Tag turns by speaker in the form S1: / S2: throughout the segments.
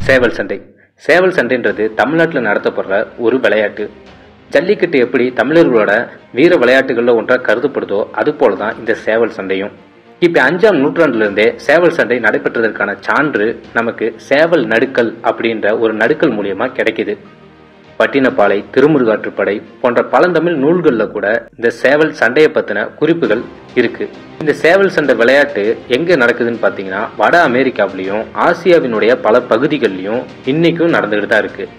S1: சேவல் சண்டை சேவல் சண்டைன்றது தமிழ்நாட்டில் நடத்தப்படுற ஒரு விளையாட்டு ஜல்லிக்கட்டு எப்படி தமிழர்களோட வீர விளையாட்டுகளில் ஒன்றாக கருதப்படுதோ அது போல தான் இந்த சேவல் சண்டையும் இப்போ அஞ்சாம் நூற்றாண்டுலேருந்தே சேவல் சண்டை நடைபெற்றதற்கான சான்று நமக்கு சேவல் நடுக்கல் அப்படின்ற ஒரு நடுக்கல் மூலியமா கிடைக்குது பட்டினப்பாலை திருமுருகாற்றுப்படை போன்ற பழந்தமிழ் நூல்களில் கூட இந்த சேவல் சண்டையை பற்றின குறிப்புகள் இருக்கு இந்த சேவல் சண்டை விளையாட்டு எங்கே நடக்குதுன்னு பார்த்தீங்கன்னா வட அமெரிக்காவிலையும் ஆசியாவினுடைய பல பகுதிகள்லையும் இன்னைக்கும் நடந்துகிட்டு தான் இருக்கு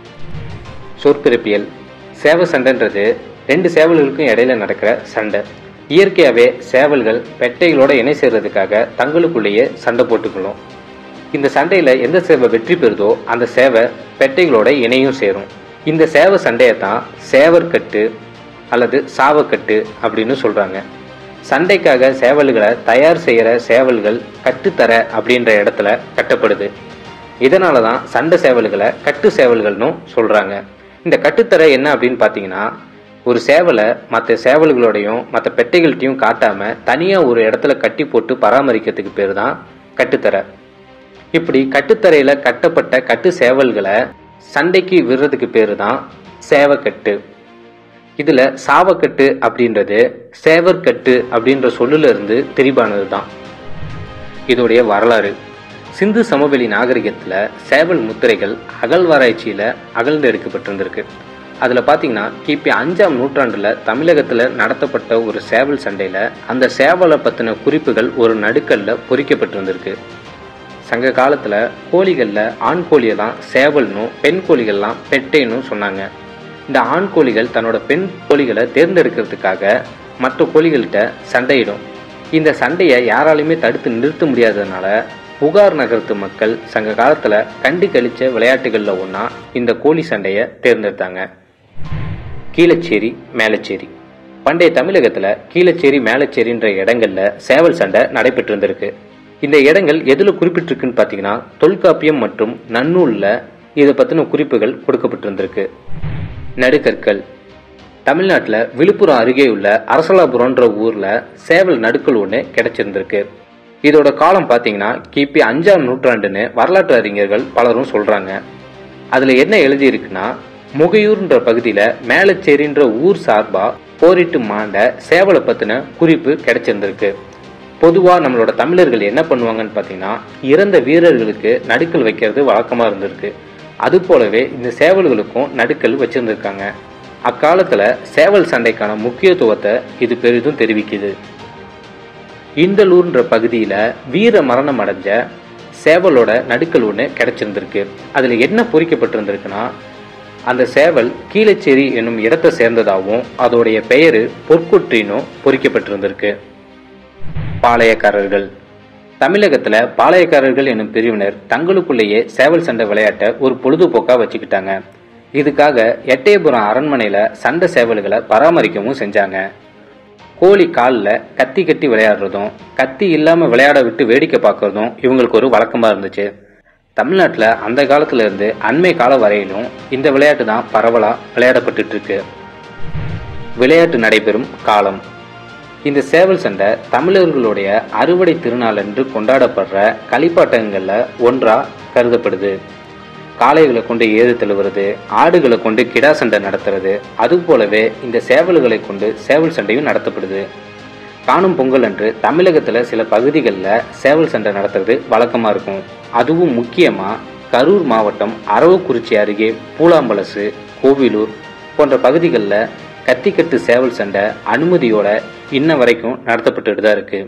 S1: சொற்பிறப்பியல் சேவ சண்டைன்றது ரெண்டு சேவல்களுக்கும் இடையில நடக்கிற சண்டை இயற்கையாகவே சேவல்கள் பெட்டைகளோட இணை சேர்றதுக்காக தங்களுக்குள்ளேயே சண்டை போட்டுக்கணும் இந்த சண்டையில் எந்த சேவை வெற்றி பெறுதோ அந்த சேவை பெட்டைகளோட இணையும் சேரும் இந்த சேவை சண்டையை தான் சேவற்கட்டு அல்லது சாவக்கட்டு அப்படின்னு சொல்கிறாங்க சண்டைக்காக சேவல்களை தயார் செய்கிற சேவல்கள் கட்டுத்தர அப்படின்ற இடத்துல கட்டப்படுது இதனால தான் சண்டை சேவல்களை கட்டு சேவல்கள்னும் சொல்கிறாங்க இந்த கட்டுத்தர என்ன அப்படின்னு பார்த்தீங்கன்னா ஒரு சேவலை மற்ற சேவல்களோடையும் மற்ற பெட்டைகள்கிட்டையும் காட்டாமல் தனியாக ஒரு இடத்துல கட்டி போட்டு பராமரிக்கிறதுக்கு பேர் தான் கட்டுத்தர இப்படி கட்டுத்தரையில் கட்டப்பட்ட கட்டு சேவல்களை சண்டைக்கு விடுறதுக்கு பேர் தான் சேவக்கட்டு இதில் சாவக்கட்டு அப்படின்றது சேவற்கட்டு அப்படின்ற சொல்லுல இருந்து திரிபானது தான் இதோடைய வரலாறு சிந்து சமவெளி நாகரிகத்தில் சேவல் முத்திரைகள் அகழ்வாராய்ச்சியில் அகழ்ந்து எடுக்கப்பட்டிருந்திருக்கு அதில் பார்த்தீங்கன்னா கிபி அஞ்சாம் நூற்றாண்டில் தமிழகத்தில் நடத்தப்பட்ட ஒரு சேவல் சண்டையில் அந்த சேவலை பற்றின குறிப்புகள் ஒரு நடுக்கல்ல பொறிக்கப்பட்டிருந்திருக்கு சங்க காலத்தில் கோழிகளில் ஆண் கோழியை தான் சேவல்னும் பெண் கோழிகள்லாம் பெட்டைன்னும் சொன்னாங்க இந்த ஆண் கோழிகள் தன்னோட பெண் கோழிகளை தேர்ந்தெடுக்கிறதுக்காக மற்ற கோழிகள்கிட்ட சண்டையிடும் இந்த சண்டையை யாராலையுமே தடுத்து நிறுத்த முடியாததுனால புகார் நகரத்து மக்கள் சங்க காலத்தில் கண்டு கழிச்ச விளையாட்டுகளில் ஒன்றா இந்த கோழி சண்டையை தேர்ந்தெடுத்தாங்க கீழச்சேரி மேலச்சேரி பண்டைய தமிழகத்தில் கீழச்சேரி மேலச்சேரின்ற இடங்கள்ல சேவல் சண்டை நடைபெற்று இருந்திருக்கு இந்த இடங்கள் எதில் குறிப்பிட்டிருக்குன்னு பார்த்தீங்கன்னா தொல்காப்பியம் மற்றும் நன்னூலில் இதை பற்றின குறிப்புகள் கொடுக்கப்பட்டிருந்திருக்கு நடுக்கற்கள் தமிழ்நாட்டில் விழுப்புரம் அருகே உள்ள அரசலாபுரம்ன்ற ஊரில் சேவல் நடுக்கல் ஒன்று கிடைச்சிருந்திருக்கு இதோட காலம் பார்த்தீங்கன்னா கிபி அஞ்சாம் நூற்றாண்டுன்னு வரலாற்று அறிஞர்கள் பலரும் சொல்கிறாங்க அதில் என்ன எழுதியிருக்குன்னா முகையூர்ன்ற பகுதியில் மேலச்சேரின்ற ஊர் சார்பாக போரிட்டு மாண்ட சேவலை பற்றின குறிப்பு கிடைச்சிருந்திருக்கு பொதுவாக நம்மளோட தமிழர்கள் என்ன பண்ணுவாங்கன்னு பார்த்தீங்கன்னா இறந்த வீரர்களுக்கு நடுக்கல் வைக்கிறது வழக்கமாக இருந்திருக்கு அது போலவே இந்த சேவல்களுக்கும் நடுக்கல் வச்சிருந்திருக்காங்க அக்காலத்தில் சேவல் சண்டைக்கான முக்கியத்துவத்தை இது பெரிதும் தெரிவிக்குது இந்தலூர்ன்ற பகுதியில் வீர மரணம் அடைஞ்ச சேவலோட நடுக்கல் ஒன்று கிடைச்சிருந்திருக்கு அதில் என்ன பொறிக்கப்பட்டிருந்திருக்குன்னா அந்த சேவல் கீழச்சேரி என்னும் இடத்தை சேர்ந்ததாகவும் அதோடைய பெயர் பொற்கொற்றினும் பொறிக்கப்பட்டிருந்திருக்கு பாளையக்காரர்கள் தமிழகத்தில் பாளையக்காரர்கள் என்னும் பிரிவினர் தங்களுக்குள்ளேயே சேவல் சண்டை விளையாட்டை ஒரு பொழுதுபோக்காக வச்சுக்கிட்டாங்க இதுக்காக எட்டயபுரம் அரண்மனையில் சண்டை சேவல்களை பராமரிக்கவும் செஞ்சாங்க கோழி காலில் கத்தி கட்டி விளையாடுறதும் கத்தி இல்லாமல் விளையாட விட்டு வேடிக்கை பார்க்கறதும் இவங்களுக்கு ஒரு வழக்கமாக இருந்துச்சு தமிழ்நாட்டில் அந்த காலத்துல இருந்து அண்மை காலம் வரையிலும் இந்த விளையாட்டு தான் பரவலாக விளையாடப்பட்டுட்டு இருக்கு விளையாட்டு நடைபெறும் காலம் இந்த சேவல் சண்டை தமிழர்களுடைய அறுவடை திருநாள் என்று கொண்டாடப்படுற களிப்பாட்டங்களில் ஒன்றா கருதப்படுது காளைகளை கொண்டு ஏறு தழுவுறது ஆடுகளை கொண்டு கிடா சண்டை நடத்துறது அது போலவே இந்த சேவல்களை கொண்டு சேவல் சண்டையும் நடத்தப்படுது காணும் பொங்கல் அன்று தமிழகத்தில் சில பகுதிகளில் சேவல் சண்டை நடத்துறது வழக்கமாக இருக்கும் அதுவும் முக்கியமாக கரூர் மாவட்டம் அரவக்குறிச்சி அருகே பூலாம்பலசு கோவிலூர் போன்ற பகுதிகளில் கத்திக்கட்டு சேவல் சண்டை அனுமதியோட இன்ன வரைக்கும் நடத்தப்பட்டுட்டு தான் இருக்கு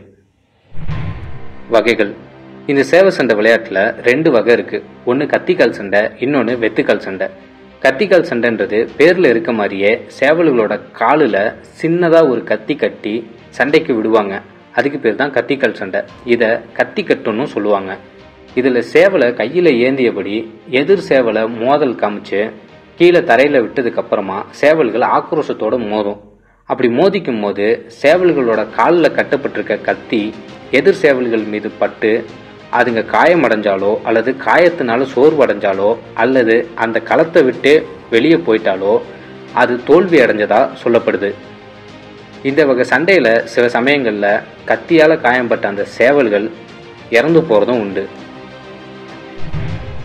S1: வகைகள் இந்த சேவ சண்டை விளையாட்டில் ரெண்டு வகை இருக்கு ஒன்று கத்திக்கால் சண்டை இன்னொன்று வெத்துக்கால் சண்டை கத்திக்கால் சண்டைன்றது பேரில் இருக்க மாதிரியே சேவல்களோட காலில் சின்னதாக ஒரு கத்தி கட்டி சண்டைக்கு விடுவாங்க அதுக்கு பேர் தான் கத்திக்கால் சண்டை இதை கத்தி கட்டுன்னு சொல்லுவாங்க இதில் சேவலை கையில் ஏந்தியபடி எதிர் சேவலை மோதல் காமிச்சு கீழே தரையில் விட்டதுக்கு அப்புறமா சேவல்கள் ஆக்ரோஷத்தோட மோதும் அப்படி மோதிக்கும் போது சேவல்களோட காலில் கட்டப்பட்டிருக்க கத்தி எதிர் சேவல்கள் மீது பட்டு அதுங்க காயமடைஞ்சாலோ அல்லது காயத்தினால சோர்வடைஞ்சாலோ அல்லது அந்த களத்தை விட்டு வெளியே போயிட்டாலோ அது தோல்வி அடைஞ்சதா சொல்லப்படுது இந்த வகை சண்டையில் சில சமயங்களில் கத்தியால் காயம்பட்ட அந்த சேவல்கள் இறந்து போகிறதும் உண்டு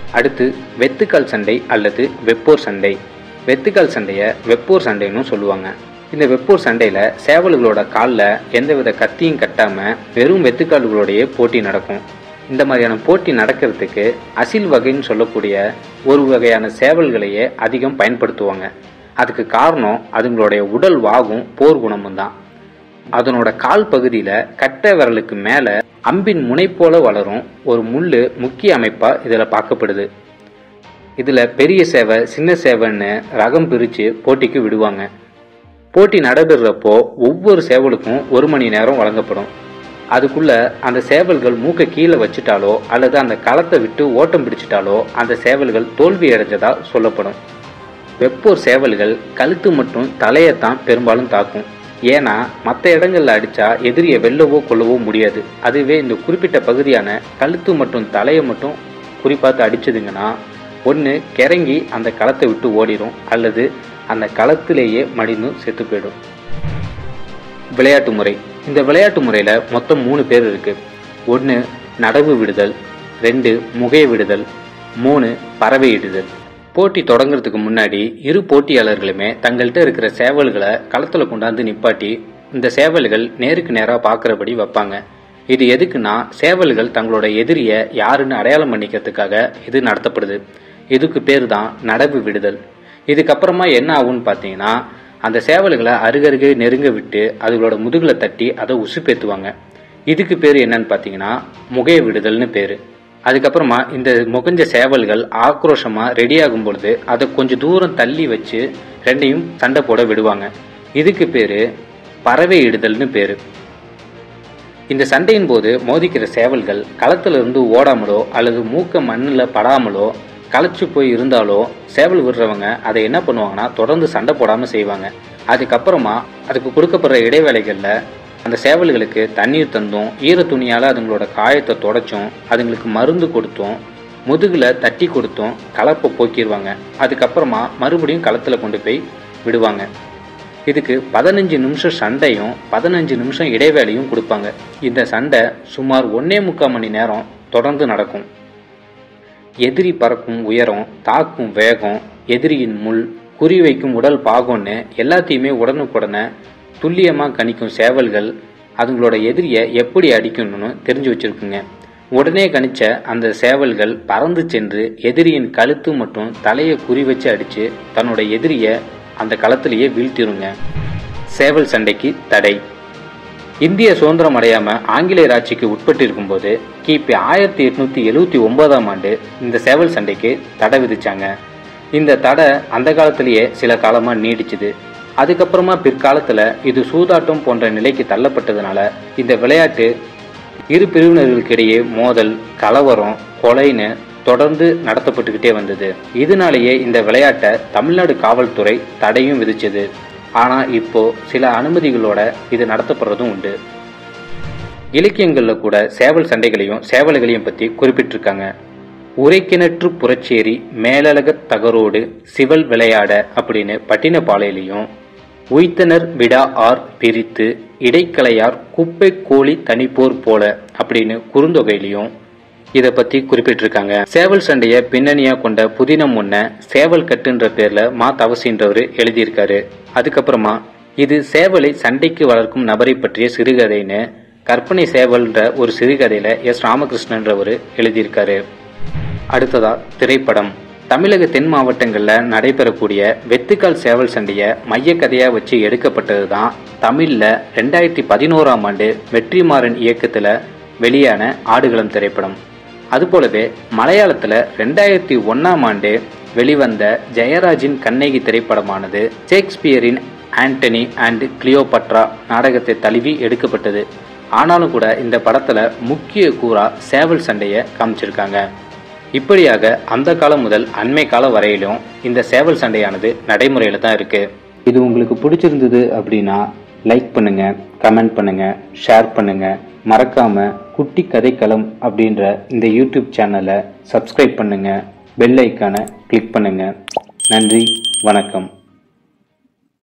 S1: அடுத்து வெத்துக்கால் சண்டை அல்லது வெப்போர் சண்டை வெத்துக்கால் சண்டையை வெப்போர் சண்டைன்னு சொல்லுவாங்க இந்த வெப்போர் சண்டையில் சேவல்களோட காலில் எந்தவித கத்தியும் கட்டாமல் வெறும் வெத்துக்கால்களோடையே போட்டி நடக்கும் இந்த மாதிரியான போட்டி நடக்கிறதுக்கு அசில் வகைன்னு சொல்லக்கூடிய ஒரு வகையான சேவல்களையே அதிகம் பயன்படுத்துவாங்க அதுக்கு காரணம் அதுங்களுடைய உடல் வாகும் போர் குணமும் தான் அதனோட கால் பகுதியில் கட்டை விரலுக்கு மேலே அம்பின் முனை போல வளரும் ஒரு முள் முக்கிய அமைப்பாக இதில் பார்க்கப்படுது இதில் பெரிய சேவை சின்ன சேவைன்னு ரகம் பிரித்து போட்டிக்கு விடுவாங்க போட்டி நடைபெறுறப்போ ஒவ்வொரு சேவலுக்கும் ஒரு மணி நேரம் வழங்கப்படும் அதுக்குள்ள அந்த சேவல்கள் மூக்கை கீழே வச்சுட்டாலோ அல்லது அந்த களத்தை விட்டு ஓட்டம் பிடிச்சிட்டாலோ அந்த சேவல்கள் தோல்வி அடைஞ்சதா சொல்லப்படும் வெப்போர் சேவல்கள் கழுத்து மற்றும் தலையைத்தான் பெரும்பாலும் தாக்கும் ஏன்னா மற்ற இடங்கள்ல அடிச்சா எதிரியை வெல்லவோ கொல்லவோ முடியாது அதுவே இந்த குறிப்பிட்ட பகுதியான கழுத்து மற்றும் தலையை மட்டும் குறிப்பாத்து அடிச்சதுங்கன்னா ஒன்று கிறங்கி அந்த களத்தை விட்டு ஓடிடும் அல்லது அந்த களத்திலேயே மடிந்து செத்து போயிடும் விளையாட்டு முறை இந்த விளையாட்டு முறையில் மொத்தம் மூணு பேர் இருக்கு ஒன்று நடவு விடுதல் ரெண்டு முகை விடுதல் மூணு பறவை இடுதல் போட்டி தொடங்குறதுக்கு முன்னாடி இரு போட்டியாளர்களுமே தங்கள்கிட்ட இருக்கிற சேவல்களை களத்தில் கொண்டாந்து நிப்பாட்டி இந்த சேவல்கள் நேருக்கு நேராக பார்க்குறபடி வைப்பாங்க இது எதுக்குன்னா சேவல்கள் தங்களோட எதிரியை யாருன்னு அடையாளம் பண்ணிக்கிறதுக்காக இது நடத்தப்படுது இதுக்கு பேர் தான் நடவு விடுதல் இதுக்கப்புறமா என்ன ஆகும்னு பார்த்தீங்கன்னா அந்த சேவல்களை அருகருகே நெருங்க விட்டு அதுகளோட முதுகில் தட்டி அதை உசுப்பேத்துவாங்க இதுக்கு பேர் என்னன்னு பார்த்தீங்கன்னா முகைய விடுதல்னு பேர் அதுக்கப்புறமா இந்த முகஞ்ச சேவல்கள் ஆக்ரோஷமா ரெடி ஆகும் பொழுது அதை கொஞ்சம் தூரம் தள்ளி வச்சு ரெண்டையும் சண்டை போட விடுவாங்க இதுக்கு பேரு பறவை இடுதல்னு பேரு இந்த சண்டையின் போது மோதிக்கிற சேவல்கள் களத்துல இருந்து ஓடாமலோ அல்லது மூக்க மண்ணில் படாமலோ களைச்சு போய் இருந்தாலோ சேவல் விடுறவங்க அதை என்ன பண்ணுவாங்கன்னா தொடர்ந்து சண்டை போடாமல் செய்வாங்க அதுக்கப்புறமா அதுக்கு கொடுக்கப்படுற இடைவேளைகளில் அந்த சேவல்களுக்கு தண்ணீர் தந்தும் ஈர துணியால் அதுங்களோட காயத்தை தொடச்சும் அதுங்களுக்கு மருந்து கொடுத்தும் முதுகில் தட்டி கொடுத்தும் கலப்பை போக்கிடுவாங்க அதுக்கப்புறமா மறுபடியும் களத்தில் கொண்டு போய் விடுவாங்க இதுக்கு பதினஞ்சு நிமிஷம் சண்டையும் பதினஞ்சு நிமிஷம் இடைவேளையும் கொடுப்பாங்க இந்த சண்டை சுமார் ஒன்னே முக்கால் மணி நேரம் தொடர்ந்து நடக்கும் எதிரி பறக்கும் உயரம் தாக்கும் வேகம் எதிரியின் முள் குறிவைக்கும் உடல் பாகம்னு எல்லாத்தையுமே உடனுக்குடனே துல்லியமாக கணிக்கும் சேவல்கள் அதுங்களோட எதிரியை எப்படி அடிக்கணும்னு தெரிஞ்சு வச்சிருக்குங்க உடனே கணிச்ச அந்த சேவல்கள் பறந்து சென்று எதிரியின் கழுத்து மற்றும் தலையை குறி வச்சு அடித்து தன்னோட எதிரியை அந்த களத்திலேயே வீழ்த்திருங்க சேவல் சண்டைக்கு தடை இந்திய சுதந்திரம் அடையாம ஆங்கிலேயர் ஆட்சிக்கு உட்பட்டு இருக்கும்போது கிபி ஆயிரத்தி எட்நூத்தி எழுவத்தி ஒன்பதாம் ஆண்டு இந்த சேவல் சண்டைக்கு தடை விதிச்சாங்க இந்த தடை அந்த காலத்திலேயே சில காலமா நீடிச்சுது அதுக்கப்புறமா பிற்காலத்துல இது சூதாட்டம் போன்ற நிலைக்கு தள்ளப்பட்டதுனால இந்த விளையாட்டு இரு பிரிவினர்களுக்கிடையே மோதல் கலவரம் கொலைன்னு தொடர்ந்து நடத்தப்பட்டுக்கிட்டே வந்தது இதனாலேயே இந்த விளையாட்டை தமிழ்நாடு காவல்துறை தடையும் விதிச்சது ஆனா இப்போ சில அனுமதிகளோட இது நடத்தப்படுறதும் உண்டு இலக்கியங்கள்ல கூட சேவல் சண்டைகளையும் சேவல்களையும் பத்தி குறிப்பிட்டிருக்காங்க உரைக்கிணற்று புறச்சேரி மேலழகத் தகரோடு சிவல் விளையாட அப்படின்னு பட்டினப்பாளையிலையும் உய்த்தனர் விடா ஆர் பிரித்து இடைக்கலையார் குப்பை கோழி தனிப்போர் போல அப்படின்னு குறுந்தொகையிலையும் இதை பத்தி குறிப்பிட்டிருக்காங்க சேவல் சண்டைய பின்னணியா கொண்ட புதினம் ஒன்ன சேவல் கட்டுன்ற பேர்ல மா தவசின்றவர் எழுதியிருக்காரு அதுக்கப்புறமா இது சேவலை சண்டைக்கு வளர்க்கும் நபரை பற்றிய சிறுகதைன்னு கற்பனை சேவல்ன்ற ஒரு சிறுகதையில எஸ் ராமகிருஷ்ணன்றவர் எழுதியிருக்காரு அடுத்ததா திரைப்படம் தமிழக தென் மாவட்டங்கள்ல நடைபெறக்கூடிய வெத்துக்கால் சேவல் சண்டைய மையக்கதையா வச்சு எடுக்கப்பட்டது தான் தமிழ்ல ரெண்டாயிரத்தி பதினோராம் ஆண்டு வெற்றிமாறன் இயக்கத்துல வெளியான ஆடுகளம் திரைப்படம் அதுபோலவே மலையாளத்துல ரெண்டாயிரத்தி ஒன்னாம் ஆண்டு வெளிவந்த ஜெயராஜின் கண்ணகி திரைப்படமானது ஷேக்ஸ்பியரின் ஆண்டனி அண்ட் கிளியோபட்ரா நாடகத்தை தழுவி எடுக்கப்பட்டது ஆனாலும் கூட இந்த படத்துல முக்கிய கூறா சேவல் சண்டையை காமிச்சிருக்காங்க இப்படியாக அந்த காலம் முதல் அண்மை காலம் வரையிலும் இந்த சேவல் சண்டையானது நடைமுறையில தான் இருக்கு இது உங்களுக்கு பிடிச்சிருந்தது அப்படின்னா லைக் பண்ணுங்க கமெண்ட் பண்ணுங்க ஷேர் பண்ணுங்க மறக்காம குட்டி கதைக்களம் அப்படின்ற இந்த யூடியூப் சேனலை சப்ஸ்கிரைப் பண்ணுங்க பெல் ஐக்கானை கிளிக் பண்ணுங்க நன்றி வணக்கம்